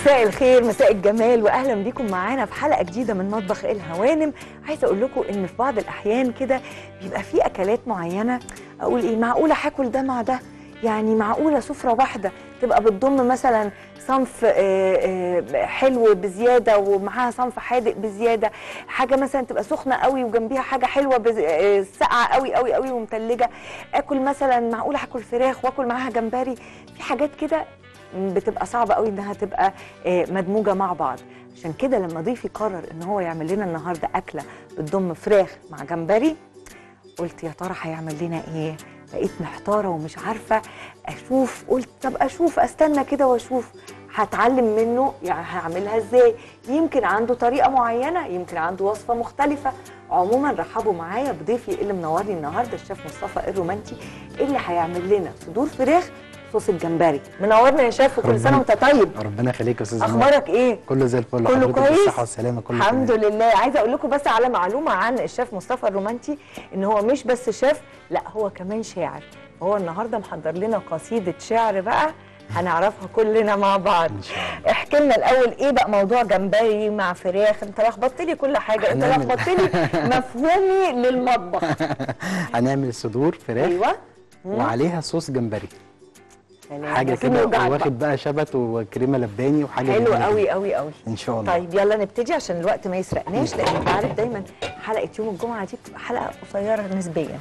مساء الخير مساء الجمال واهلا بيكم معانا في حلقه جديده من مطبخ الهوانم عايزه اقول لكم ان في بعض الاحيان كده بيبقى في اكلات معينه اقول ايه معقوله هاكل ده مع ده يعني معقوله سفره واحده تبقى بتضم مثلا صنف آه، آه، حلو بزياده ومعاها صنف حادق بزياده حاجه مثلا تبقى سخنه قوي وجنبيها حاجه حلوه بز... آه، ساقعه قوي قوي قوي ومتلجه اكل مثلا معقوله هاكل فراخ واكل معاها جمبري في حاجات كده بتبقى صعبه قوي انها تبقى آه، مدموجه مع بعض عشان كده لما ضيفي قرر ان هو يعمل لنا النهارده اكله بتضم فراخ مع جمبري قلت يا ترى هيعمل لنا ايه بقيت محتاره ومش عارفه اشوف قلت طب اشوف استنى كده واشوف هتعلم منه يعني هعملها ازاي يمكن عنده طريقه معينه يمكن عنده وصفه مختلفه عموما رحبوا معايا بضيفي اللي منورني النهارده الشيف مصطفى الرومانتي اللي هيعمل لنا صدور فراخ صوص الجمبري منورنا يا شيف وكل سنه وانت طيب ربنا يخليك يا استاذ عمر. اخبارك ايه كله زي الفل كله وحضرتك كويس بالصحه والسلامه كله الحمد تمام. لله عايزه اقول لكم بس على معلومه عن الشيف مصطفى الرومانتي ان هو مش بس شيف لا هو كمان شاعر هو النهارده محضر لنا قصيده شعر بقى هنعرفها كلنا مع بعض ان شاء الله احكي لنا الاول ايه بقى موضوع جمبري مع فراخ انت لخبطت لي كل حاجه انت هنعمل- لخبطت لي مفهومي للمطبخ هنعمل صدور فراخ ايوه وعليها صوص جمبري سلام. حاجه المفروض كده يوجعك بقى. واخد بقى شبت وكريمه لباني وحاجه حلو جميلة قوي جدا. قوي قوي ان شاء الله طيب يلا نبتدي عشان الوقت ما يسرقناش لان انت عارف دايما حلقه يوم الجمعه دي بتبقى حلقه قصيره نسبيا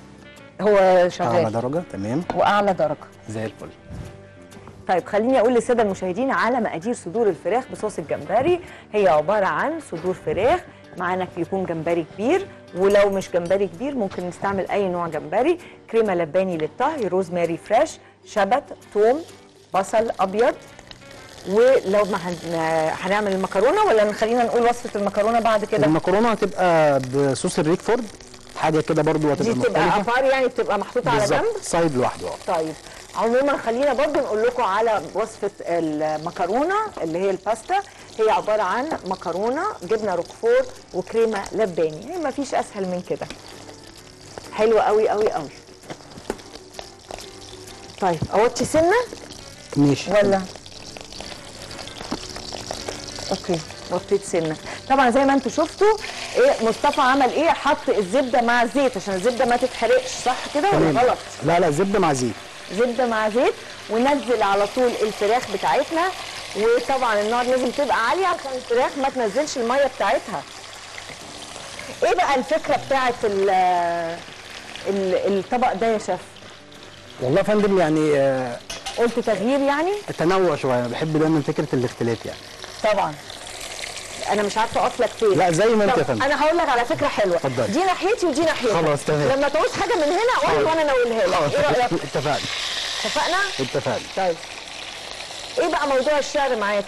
هو اعلى شغال درجه تمام واعلى درجه زي الفل طيب خليني اقول للساده المشاهدين على مقادير صدور الفراخ بصوص الجمبري هي عباره عن صدور فراخ معانا يكون جمبري كبير ولو مش جمبري كبير ممكن نستعمل اي نوع جمبري كريمه لباني للطهي روزماري فريش شبت ثوم بصل ابيض ولو ما هن- هنعمل المكرونه ولا خلينا نقول وصفه المكرونه بعد كده المكرونه هتبقى بصوص الريكفورد حاجه كده برضو دي هتبقى بتبقى مختلفه افار يعني بتبقى محطوطه على جنب بالظبط سايد لوحده اه طيب عموما خلينا برضو نقول لكم على وصفه المكرونه اللي هي الباستا هي عباره عن مكرونه جبنه روكفور وكريمه لباني يعني ما فيش اسهل من كده حلوه قوي قوي قوي طيب اوطي سنه ماشي ولا اوكي وطيت سنه طبعا زي ما انتم شفتوا ايه مصطفى عمل ايه حط الزبده مع الزيت عشان الزبده ما تتحرقش صح كده ولا تمام غلط لا لا زبده مع زيت زبده مع زيت وننزل على طول الفراخ بتاعتنا وطبعا النار لازم تبقى عاليه عشان الفراخ ما تنزلش الميه بتاعتها ايه بقى الفكره بتاعت ال ال- الطبق ده يا شيف والله يا فندم يعني آه، قلت تغيير يعني تنوع شويه بحب دايما فكره الاختلاف يعني طبعا انا مش عارفه اصلك فين لا زي ما انت طب يا فندم انا هقول لك على فكره حلوه اتفضلي. دي ناحيتي ودي ناحيتك خلاص، تمام. لما تعوز حاجه من هنا قول لي وانا انولها لك ايه رايك اتفقنا اتفقنا اتفقنا طيب ايه بقى موضوع الشعر معاك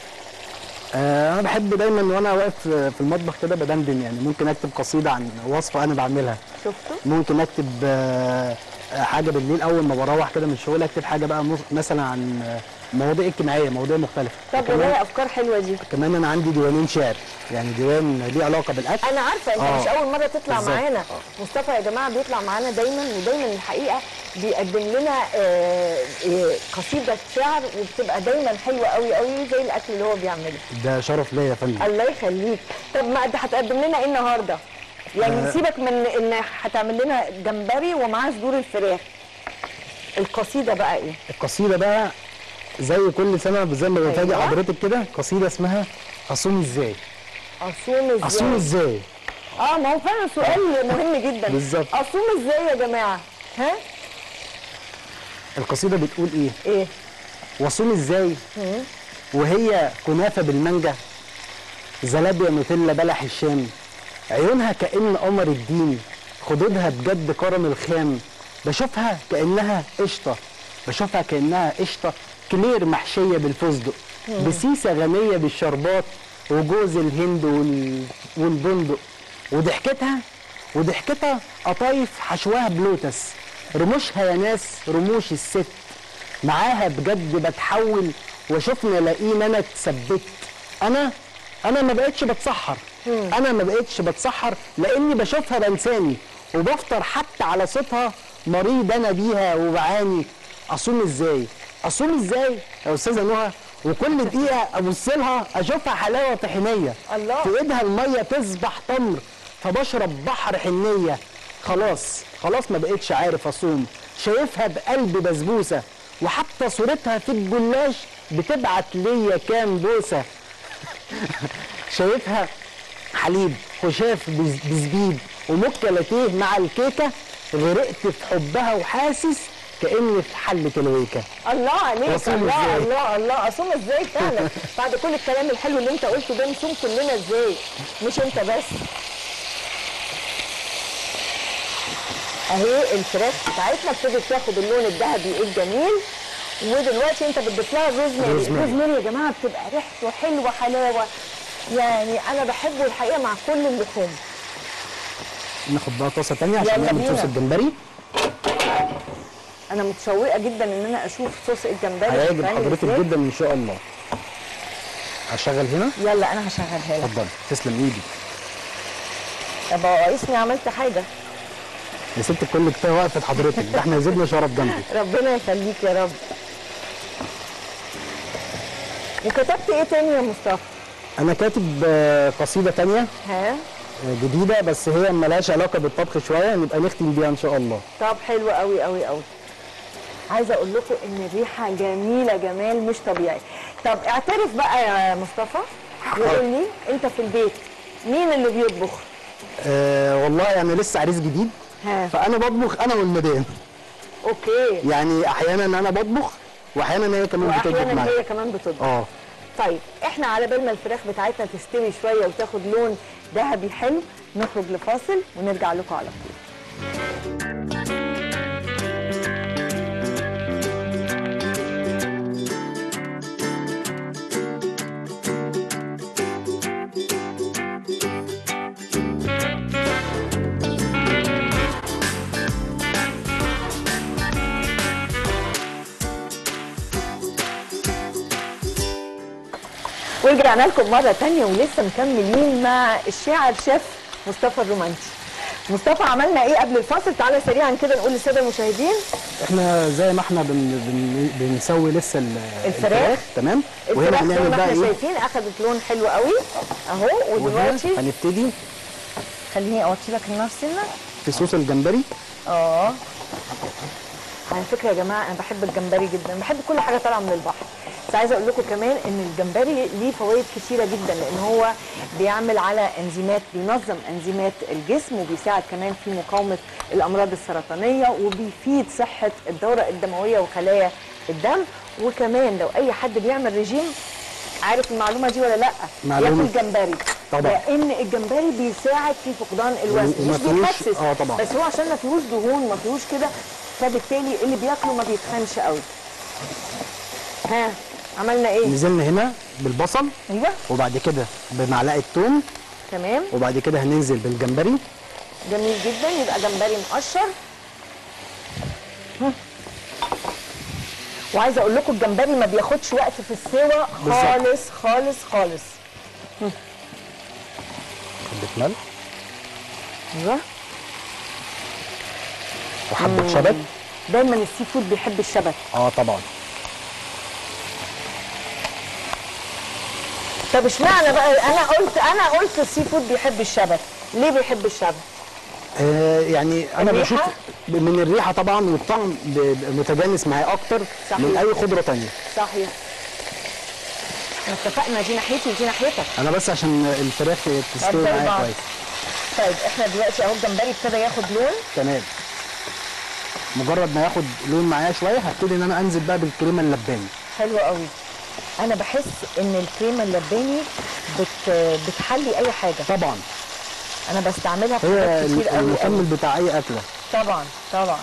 آه، انا بحب دايما وانا واقف في المطبخ كده بدندن يعني ممكن اكتب قصيده عن وصفه انا بعملها شفتوا ممكن اكتب آه، آه، حاجه بالليل اول ما بروح كده من الشغل اكتب حاجه بقى مص- مثلا عن آه، مواضيع اجتماعيه مواضيع مختلفه طب كمان والله افكار حلوه دي كمان انا عندي ديوانين شعر يعني ديوان ليه علاقه بالاكل انا عارفه انت آه. مش اول مره تطلع بالظبط. معانا آه. مصطفى يا جماعه بيطلع معانا دايما ودايما الحقيقه بيقدم لنا آه، آه، قصيده شعر وبتبقى دايما حلوه قوي قوي زي الاكل اللي هو بيعمله ده شرف ليا يا فندم الله يخليك طب ما انت هتقدم لنا ايه النهارده يعني آه. سيبك من ان هتعمل لنا جمبري ومعاه صدور الفراخ القصيده بقى ايه القصيده بقى زي كل سنه زي ما بفاجئ أيوة. حضرتك كده قصيده اسمها اصوم ازاي اصوم ازاي اصوم ازاي اه ما هو فعلا سؤال مهم جدا بالظبط. اصوم ازاي يا جماعه ها القصيده بتقول ايه ايه واصوم ازاي وهي كنافه بالمانجا زلابيا نوتيلا بلح الشام عيونها كأن قمر الدين خدودها بجد كرم الخام بشوفها كأنها قشطة بشوفها كأنها قشطة كلير محشية بالفستق بسيسة غنية بالشربات وجوز الهند وال... والبندق وضحكتها وضحكتها قطايف حشوها بلوتس رموشها يا ناس رموش الست معاها بجد بتحول وشفنا لاقين انا اتثبت انا انا ما بقتش بتسحر انا ما بقتش بتسحر لاني بشوفها بنساني وبفطر حتى على صوتها مريض انا بيها وبعاني اصوم ازاي اصوم ازاي يا استاذه نهى وكل دقيقه ابص لها اشوفها حلاوه طحينيه الله. في ايدها الميه تصبح تمر فبشرب بحر حنيه خلاص خلاص ما بقتش عارف اصوم شايفها بقلب بسبوسه وحتى صورتها في الجلاش بتبعت ليا كام بوسه شايفها حليب خشاف بز- بزبيب ومكة لاتيه مع الكيكة غرقت في حبها وحاسس كأني في حلة الويكة الله عليك أصوم الله إزاي؟ الله الله اصوم ازاي فعلا بعد كل الكلام الحلو اللي انت قلته ده نصوم كلنا ازاي مش انت بس اهي الفراخ بتاعتنا ابتدت تاخد اللون الذهبي الجميل ودلوقتي انت بتضيف لها روزماري روزماري. الروزماري يا جماعه بتبقى ريحته حلوه حلاوه يعني انا بحبه الحقيقه مع كل اللحوم ناخد بقى طاسة تانية عشان يلا نعمل بينا. صوص الجمبري انا متشوقه جدا ان انا اشوف صوص الجمبري هيعجب بيتعمل حضرتك إزاي. جدا ان شاء الله هشغل هنا يلا انا هشغلها لك اتفضلي تسلم ايدي طب قيسني عملت حاجه يا ست الكل كفايه وقفت حضرتك ده احنا زدنا شرف جنبك ربنا يخليك يا رب وكتبت ايه تاني يا مصطفى؟ انا كاتب آه، قصيده تانية ها؟ آه، جديده بس هي ملهاش علاقه بالطبخ شويه نبقى نختم بيها ان شاء الله طب حلو قوي قوي قوي عايزه اقول لكم ان الريحه جميله جمال مش طبيعي طب اعترف بقى يا مصطفى وقول لي انت في البيت مين اللي بيطبخ؟ أه والله انا لسه عريس جديد ها فانا بطبخ انا والمدام اوكي يعني احيانا انا بطبخ واحيانا هي كمان بتطبخ واحيانا معايا هي كمان بتطبخ اه طيب احنا على بال ما الفراخ بتاعتنا تستوي شويه وتاخد لون ذهبي حلو نخرج لفاصل ونرجع لكم على طول ورجعنا لكم مرة تانية ولسه مكملين مع الشاعر شيف مصطفى الرومانسي مصطفى عملنا ايه قبل الفاصل تعالى سريعا كده نقول للساده المشاهدين احنا زي ما احنا بن بن بنسوي لسه ال- الفراخ. تمام وهنا الفراخ زي هنعمل ما بقى احنا ايه شايفين اخدت لون حلو قوي اهو وهنا ودلوقتي هنبتدي خليني اوطي لك النار سنه في صوص الجمبري اه على فكره يا جماعه انا بحب الجمبري جدا بحب كل حاجه طالعه من البحر بس عايزه اقول لكم كمان ان الجمبري ليه فوائد كتيره جدا لان هو بيعمل على انزيمات بينظم انزيمات الجسم وبيساعد كمان في مقاومه الامراض السرطانيه وبيفيد صحه الدوره الدمويه وخلايا الدم وكمان لو اي حد بيعمل رجيم عارف المعلومه دي ولا لا معلومة. ياكل جمبري طبعا. لان الجمبري بيساعد في فقدان الوزن وما مش فيهوش- بيخسس آه طبعا. بس هو عشان ما فيهوش دهون ما فيهوش كده فبالتالي اللي بياكله ما بيتخنش قوي ها عملنا ايه نزلنا هنا بالبصل ايوه وبعد كده بمعلقه توم تمام وبعد كده هننزل بالجمبري جميل جدا يبقى جمبري مقشر هم. وعايزه اقول لكم الجمبري ما بياخدش وقت في السوا بالظبط. خالص خالص خالص حبه ملح ايوه وحبه شبت دايما السي فود بيحب الشبت اه طبعا طب اشمعنى بقى انا قلت انا قلت السي فود بيحب الشبت ليه بيحب الشبت آه يعني انا الريحة؟ بشوف من الريحه طبعا والطعم ب- ب- متجانس معايا اكتر صحيح. من اي خضره تانية صحيح احنا اتفقنا دي ناحيتي ودي ناحيتك انا بس عشان الفراخ تستوي طب زي معايا بعض. كويس طيب احنا دلوقتي اهو الجمبري ابتدى ياخد لون تمام مجرد ما ياخد لون معايا شويه هبتدي ان انا انزل بقى بالكريمه اللباني حلو قوي انا بحس ان الكريمه اللباني بت بتحلي اي حاجه طبعا انا بستعملها في هي حاجات كتير قوي المكمل قوي بتاع اي اكله طبعا طبعا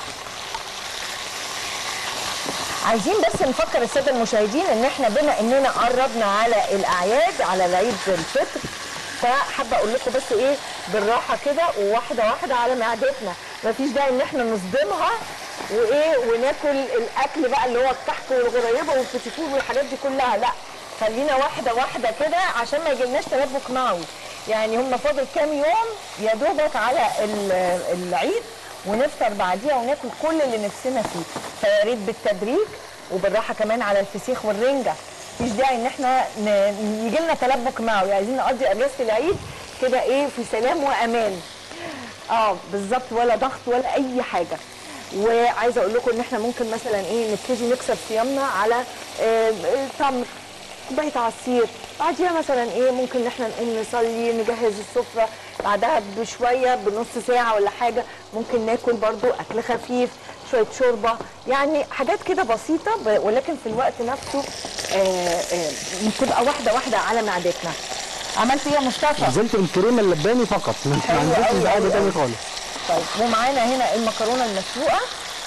عايزين بس نفكر الساده المشاهدين ان احنا بما اننا قربنا على الاعياد على العيد الفطر فحابه اقول لكم بس ايه بالراحه كده وواحده واحده على معدتنا مفيش داعي ان احنا نصدمها وايه وناكل الاكل بقى اللي هو الكحك والغريبه والفتيفور والحاجات دي كلها لا خلينا واحده واحده كده عشان ما يجيلناش تلبك معوي يعني هم فاضل كام يوم يا دوبك على ال- العيد ونفطر بعديها وناكل كل اللي نفسنا فيه فيا ريت بالتدريج وبالراحه كمان على الفسيخ والرنجه مفيش داعي ان احنا يجي لنا تلبك معه يعني عايزين نقضي اجازه العيد كده ايه في سلام وامان اه بالظبط ولا ضغط ولا اي حاجه وعايزه اقول لكم ان احنا ممكن مثلا ايه نبتدي نكسر صيامنا على آه، آه، تمر كوبايه عصير بعديها مثلا ايه ممكن ان احنا نقوم نصلي نجهز السفره بعدها بشويه بنص ساعه ولا حاجه ممكن ناكل برضو اكل خفيف شويه شوربه يعني حاجات كده بسيطه ب- ولكن في الوقت نفسه آه، آه، بتبقى واحده واحده على معدتنا عملت ايه يا مصطفى؟ نزلت الكريمه اللباني فقط ما حلو عنديش أوي حاجه أوي تاني أوي. خالص طيب ومعانا هنا المكرونه المسلوقه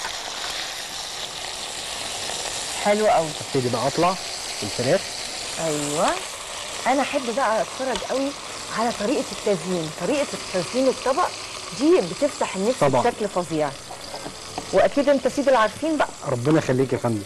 حلو قوي ابتدي بقى اطلع الفراخ ايوه انا احب بقى اتفرج قوي على طريقه التزيين طريقه التزيين الطبق دي بتفتح النفس طبعاً. بشكل فظيع واكيد انت سيد العارفين بقى ربنا يخليك يا فندم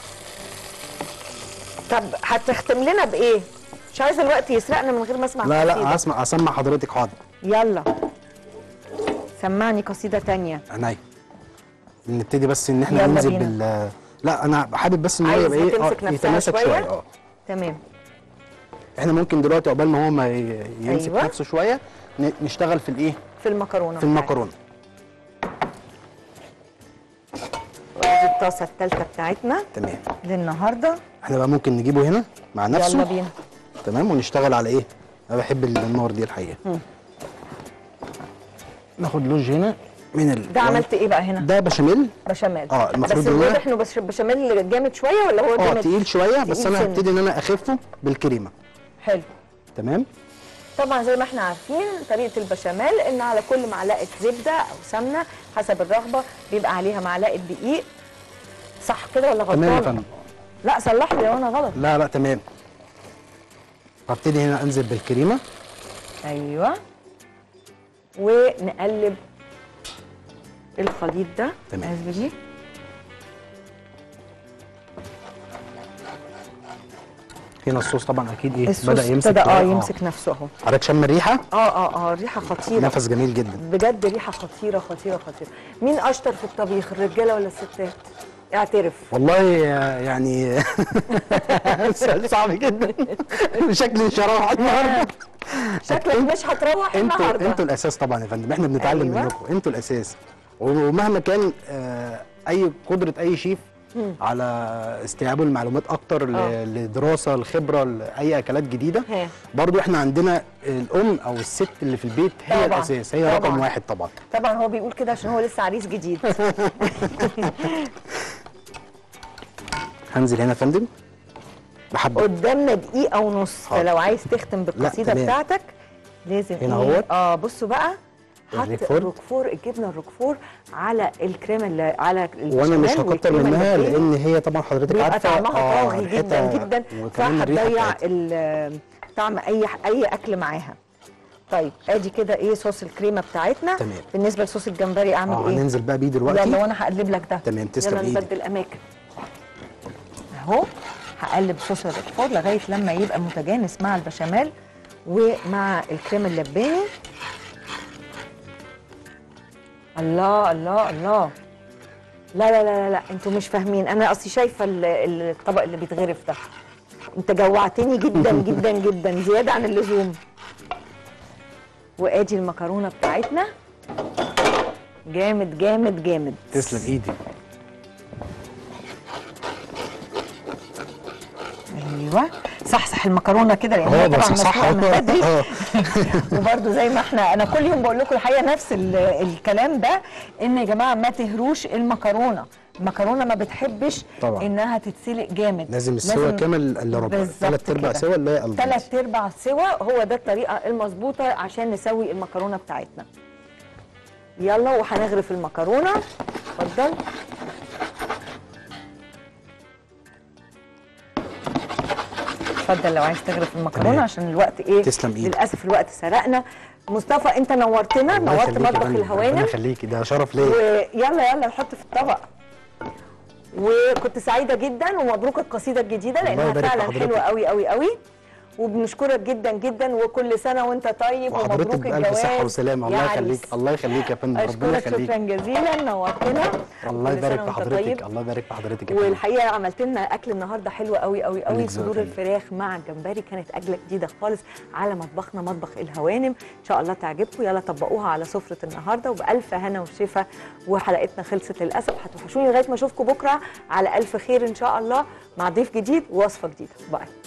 طب هتختم لنا بايه مش عايزه الوقت يسرقنا من غير ما اسمع لا قصيدة. لا اسمع اسمع حضرتك حاضر يلا سمعني قصيده تانية عينيا نبتدي بس ان احنا يلا ننزل بينا. بال لا انا حابب بس ان هو عايز يبقى ايه تمسك آه، نفسها يتماسك شوية؟ شويه اه تمام احنا ممكن دلوقتي عقبال ما هو ما ي- يمسك أيوة. نفسه شويه ن- نشتغل في الايه في المكرونه في المكرونه ودي الطاسه الثالثه بتاعتنا تمام للنهارده احنا بقى ممكن نجيبه هنا مع نفسه يلا بينا تمام ونشتغل على ايه انا بحب النار دي الحقيقه ناخد لوج هنا من ال ده عملت ايه بقى هنا ده بشاميل بشاميل اه، المفروض بس إن أنا- الواضح انه بش- بشاميل جامد شويه ولا هو اه جامد تقيل شويه بس تقيل انا سنة. هبتدي ان انا اخفه بالكريمه حلو تمام طبعا زي ما احنا عارفين طريقه البشاميل ان على كل معلقه زبده او سمنه حسب الرغبه بيبقى عليها معلقه دقيق صح كده ولا غلطان تمام يا فندم لا صلح لي لو انا غلط لا لا تمام هبتدي هنا انزل بالكريمه ايوه ونقلب الخليط ده تمام. اسف دي هنا الصوص طبعا اكيد ايه الصوص بدا يمسك ابتدى اه شوية. يمسك نفسه اهو حضرتك شم الريحه اه اه اه ريحه خطيره نفس جميل جدا بجد ريحه خطيره خطيره خطيره مين اشطر في الطبيخ الرجاله ولا الستات اعترف والله يعني سؤال صعب جدا شكلي مش هروح النهارده شكلك مش هتروح انتوا النهارده انتوا الاساس طبعا يا فندم احنا بنتعلم أيوة. منكم انتوا الاساس ومهما كان آه، اي قدره اي شيف على استيعاب المعلومات اكتر ل- آه. لدراسه لخبره لاي اكلات جديده ها. برضو احنا عندنا الام او الست اللي في البيت هي طبعاً. الاساس هي رقم طبعاً. واحد طبعا طبعا هو بيقول كده عشان هو لسه عريس جديد هنزل هنا يا فندم بحبه قدامنا دقيقه ونص حاضر. فلو عايز تختم بالقصيده تمام. بتاعتك لازم هنا إيه؟ اهوت. اه بصوا بقى حط الروكفور. الروكفور الجبنه الروكفور على الكريمه اللي على وانا مش البشاميل هكتر والكريمة منها اللباني. لان هي طبعا حضرتك بيبقى عارفه طعمها آه، طاغي ريحتها جدا جدا وكمان الريحة فهتضيع بتاعتها. ال- طعم اي اي اكل معاها طيب ادي كده ايه صوص الكريمه بتاعتنا تمام. بالنسبه لصوص الجمبري اعمل اه ايه هننزل بقى بيه يلا دلوقتي وانا هقلب لك ده تمام، تسلم يلا إيدك. نبدل اماكن اهو هقلب صوص الروكفور لغايه لما يبقى متجانس مع البشاميل ومع الكريم اللباني الله الله الله لا لا لا لا, لا. انتوا مش فاهمين انا اصلي شايفه ال- ال- الطبق اللي بيتغرف ده انت جوعتني جدا جدا جدا زياده عن اللزوم وادي المكرونه بتاعتنا جامد جامد جامد تسلم ايدي ايوه صحصح المكرونه كده لان اه هي طبعا بصحصحها. مسلوقه من بدري اه وبرده زي ما احنا انا كل يوم بقول لكم الحقيقه نفس ال- الكلام ده ان يا جماعه ما تهروش المكرونه المكرونه ما بتحبش طبعا. انها تتسلق جامد لازم السوا كامل الا ربع بالظبط ثلاث ارباع كده. سوا اللي هي الدنس. ثلاث ارباع سوا هو ده الطريقه المظبوطه عشان نسوي المكرونه بتاعتنا يلا وهنغرف المكرونه اتفضل اتفضل لو عايز تغرف المكرونه تمام. عشان الوقت ايه تسلم إيدك. للاسف الوقت سرقنا مصطفى انت نورتنا الله نورت يخليك يا مطبخ فندم. ربنا الهوانم يخليكي ده شرف ليا ويلا يلا نحط في الطبق وكنت سعيده جدا ومبروك القصيده الجديده الله لانها يبارك في فعلا حضرتك. حلوه قوي قوي قوي وبنشكرك جدا جدا وكل سنه وانت طيب وحضرتك ومبروك بألف الجواز صحة وسلامة الله يا يخليك عريس. الله يخليك يا فندم ربنا اشكرك يخليك شكرا جزيلا نورتنا الله كل سنة يبارك في وانت حضرتك طيب. الله يبارك في حضرتك يا فندم والحقيقه عملت لنا اكل النهارده حلو قوي قوي قوي خليك ذوق صدور يا الفراخ مع الجمبري كانت اكله جديده خالص على مطبخنا مطبخ الهوانم ان شاء الله تعجبكم يلا طبقوها على سفره النهارده وبالف هنا وشفا وحلقتنا خلصت للاسف هتوحشوني لغايه ما اشوفكم بكره على الف خير ان شاء الله مع ضيف جديد ووصفه جديده باي